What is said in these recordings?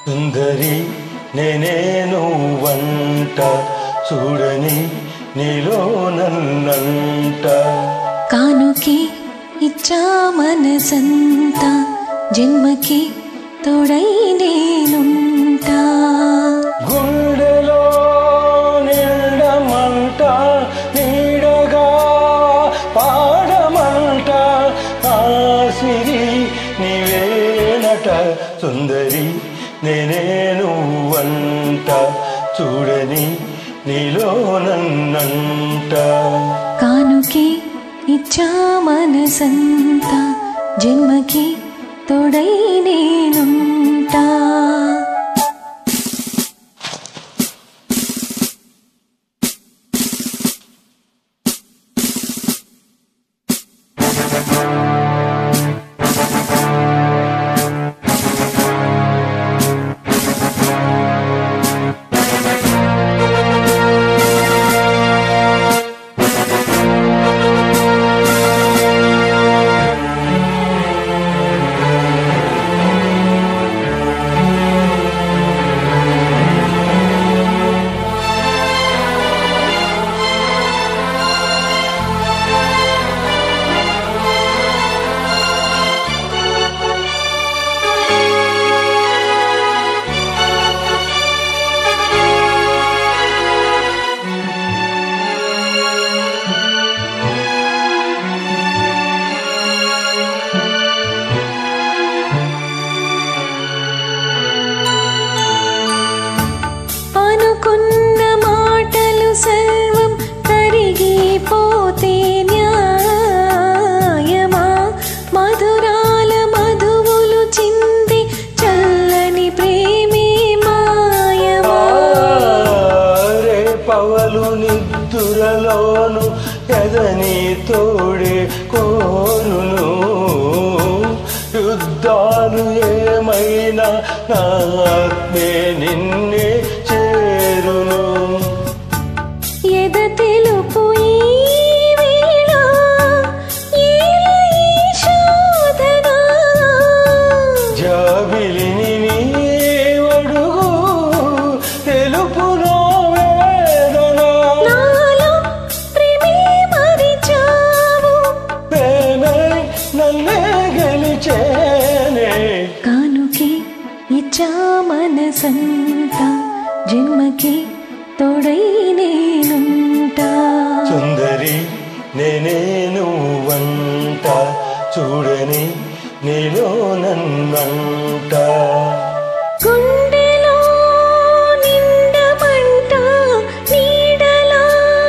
సుందరి నేనే నువ్వంట చూడని నీలో నన్నంట కానుకి ఇచ్చా మనసంతా జన్మకి తోడై నేనుంటా గుండెలో నిండమంట నీడగా పాడమంట ఆసిరి నీవేనట సుందరి నేనే నువ్వంట చూడని నీలో నన్నంట కానుకి ఇచ్చా మనసంతా జన్మకి తోడై నేనుంటా అనుకున్న మాటలు సర్వం కరిగిపోతే న్యాయమా మధురాల మధువులు చింది చల్లని ప్రేమే మాయమా రే పవలు నిద్దురలోను ఎదని తోడే కోరును యుద్ధాలు ఏమైనా నా ఆత్మే నిన్నే చేరును ఎద తెలుపు ఈ వేళ ఏల ఈ శోధన జాబిలిని నీవడుగు తెలుపునో వేదన నాలో ప్రేమే మరిచావు ప్రేమే నన్నే గెలిచేనే కానుకి ఇచ్చా మనసంతా జన్మకి తోడై నేనుంటా సుందరి నేనే నువ్వంట చూడని నీలో నన్నంట గుండెలో నిండమంట నీడలా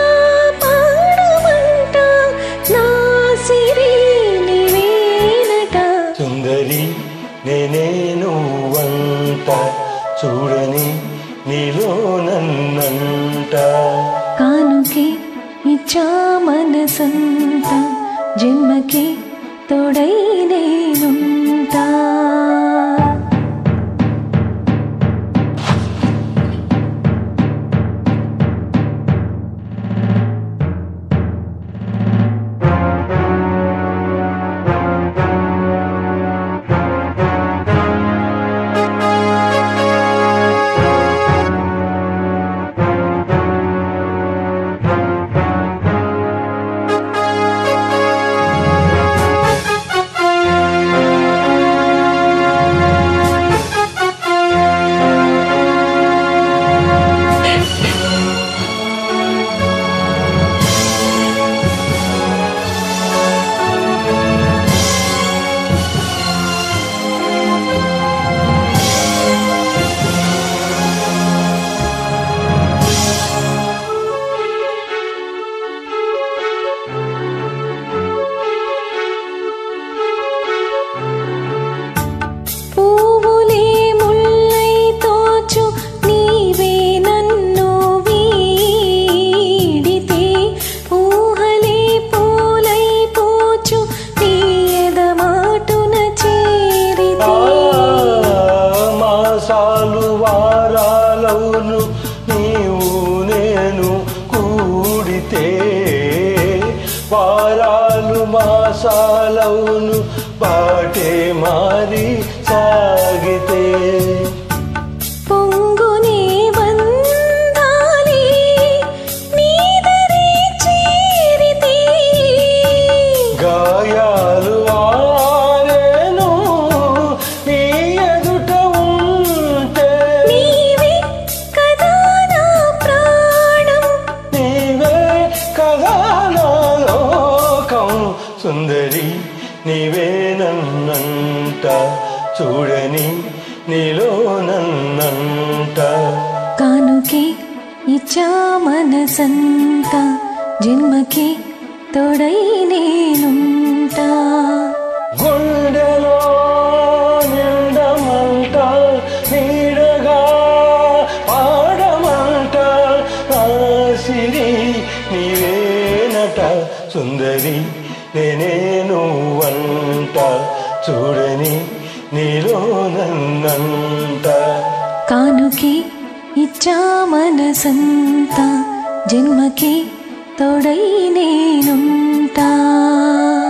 పాడమంట నా సిరి నీవేనట సుందరి నేనే నువ్వంట చూడని నీలో నన్నంట కానుకి ఇచ్చా మనసంతా జన్మకి తోడై నేనుంటా పువ్వులే ముల్లై తోచు నీవే నన్ను వీడితే ఊహలే పూలై పోచు నీయద మాటున చేరితే మాసాలు వారాలవును నీవు నేను కూడితే వారాలు మాసాలవును బాటే మారి సాగితే నీలో నన్నంట కానుకే ఇచ్చా మనసంత జన్మకి తోడై నేనుంటా గుండెలో నిండమంట నీడగా పాడమంట ఆసిరి నీవేనట సుందరి నేనేను వంట చూడని నీలో నన్నంట కానుకే ఇచ్చా మనసంత జన్మకి తోడై నేనుంటా